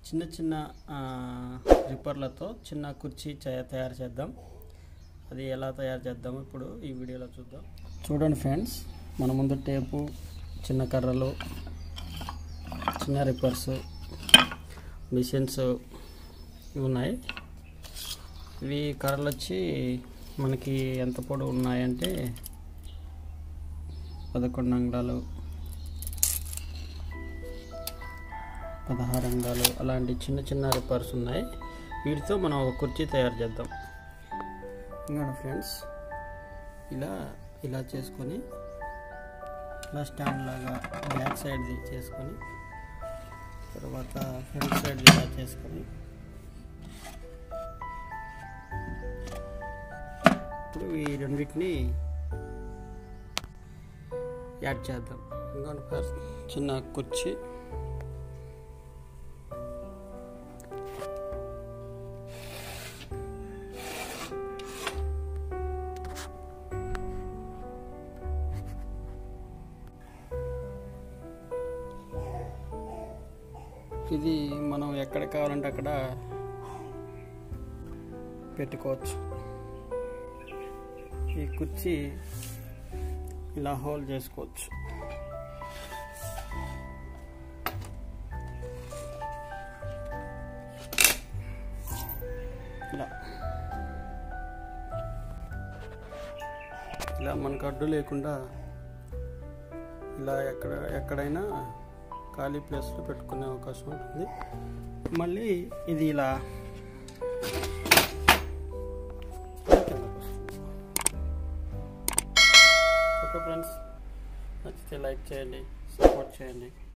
చిన్న చిన్న రిపర్లతో చిన్న కుర్చీ చే- తయారు చేద్దాం అది ఎలా తయారు చేద్దామో ఇప్పుడు ఈ వీడియోలో చూద్దాం చూడండి ఫ్రెండ్స్ మన ముందు టేపు చిన్న కర్రలు చిన్న రిపర్స్ మిషన్స్ ఇవి ఉన్నాయి ఇవి కర్రలు వచ్చి మనకి ఎంత పొడవు ఉన్నాయంటే పదకొండు అంగుళాలు పదహారు అంగాలు అలాంటి చిన్న చిన్న రిపర్స్ ఉన్నాయి వీటితో మనం ఒక కుర్చీ తయారు చేద్దాం ఇంకా ఫ్రెండ్స్ ఇలా ఇలా చేసుకొని ఇలా స్టాండ్ లాగా బ్యాక్ సైడ్ది చేసుకొని తర్వాత ఫ్రంట్ సైడ్ ఇలా చేసుకొని ఇప్పుడు ఈ రెండింటిని యాడ్ చేద్దాం ఇంకోటి ఫస్ట్ చిన్న కుర్చీ ఇది మనం ఎక్కడ కావాలంటే అక్కడ పెట్టుకోవచ్చు ఈ కుర్చీ ఇలా హోల్ చేసుకోవచ్చు ఇలా ఇలా మనకు అడ్డు లేకుండా ఇలా ఎక్కడ ఎక్కడైనా ఖాళీ ప్లేస్లో పెట్టుకునే అవకాశం ఉంటుంది మళ్ళీ ఇది ఇలా ఓకే ఫ్రెండ్స్ నచ్చితే లైక్ చేయండి సపోర్ట్ చేయండి